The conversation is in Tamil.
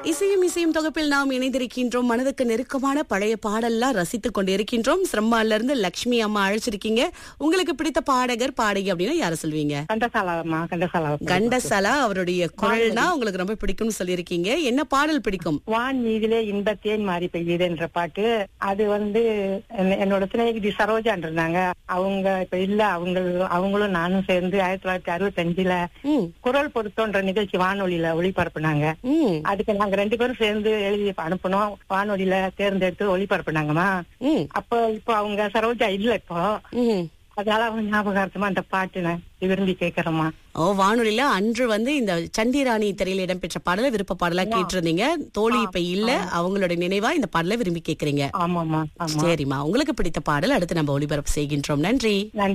இசையும் இசையும் தொகுப்பில் நாம் இணைந்திருக்கின்றோம் மனதுக்கு நெருக்கமான பழைய பாடல்லாம் ரசித்துக் கொண்டிருக்கின்றோம் சிரம்மால இருந்து லட்சுமி அம்மா அழைச்சிருக்கீங்க உங்களுக்கு பிடித்த பாடகர் பாடகி அப்படின்னா யார சொல்வீங்க கண்டசாலாமா கண்டசாலா கண்டசலா அவருடைய குரல்னா உங்களுக்கு ரொம்ப பிடிக்கும்னு சொல்லியிருக்கீங்க என்ன பாடல் பிடிக்கும் வான் மீதிலே இன்பத்தேன் மாறி பெய்யுது என்ற பாட்டு அது வந்து என்ன- என்னோட சிநேகிதி சரோஜான் இருந்தாங்க அவங்க இப்ப இல்ல அவங்க அவங்களும் நானும் சேர்ந்து ஆயிரத்தி தொள்ளாயிரத்தி அறுபத்தஞ்சுல ம் குரல் பொருத்தம்ன்ற நிகழ்ச்சி வானொலியில ஒளிபரப்புனாங்க ம் அதுக்கு நாங்க ரெண்டு பேரும் சேர்ந்து எழுதி அனுப்பணும் வானொலியில தேர்ந்தெடுத்து ஒளிபரப்புனாங்கம்மா ம் அப்போ இப்போ அவங்க சரோஜா இல்ல இப்போ ம் அதனால அவங்க ஞாபகார்த்தமா அந்த பாட்டு நான் விரும்பி கேக்குறேம்மா ஓ வானொலியில அன்று வந்து இந்த சண்டிராணி திரையில இடம்பெற்ற பாடல விருப்ப பாடலா கேட்டிருந்தீங்க தோழி இப்ப இல்ல அவங்களோட நினைவா இந்த பாடலை விரும்பி கேக்குறீங்க ஆமாம்மா ஆமா சரிம்மா உங்களுக்கு பிடித்த பாடல் அடுத்து நம்ம ஒளிபரப்பு செய்கின்றோம் நன்றி நன்றி